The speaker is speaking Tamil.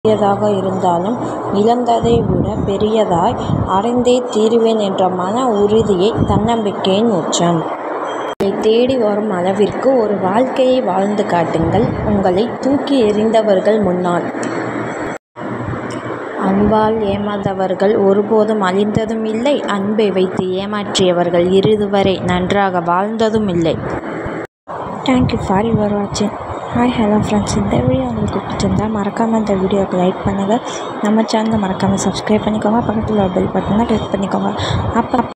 சிறியதாக இருந்தாலும் இழந்ததை விட பெரியதாய் அடைந்தே தீருவேன் என்ற மன உறுதியே தன்னம்பிக்கையின் உச்சம். உங்களை தேடி வரும் அளவிற்கு ஒரு வாழ்க்கையை வாழ்ந்து காட்டுங்கள் உங்களை தூக்கி எறிந்தவர்கள் முன்னால். அன்பால் ஏமாந்தவர்கள் ஒருபோதும் அழிந்ததும் இல்லை அன்பை வைத்து ஏமாற்றியவர்கள் இறுதிவரை நன்றாக வாழ்ந்ததும் இல்லை. தேங்க் யூ ஃபார் யுவர் வாட்சிங். ஹாய் ஹலோ ஃப்ரெண்ட்ஸ் இந்த வீடியோ உங்களுக்கு பிடிச்சிருந்தா மறக்காமல் இந்த வீடியோவுக்கு லைக் பண்ணுங்கள் நம்ம சேனலை மறக்காமல் சப்ஸ்கிரைப் பண்ணிக்கோங்க பக்கத்தில் ஒரு பெல் பட்டனை கிளிக் பண்ணிக்கோங்க அப்போ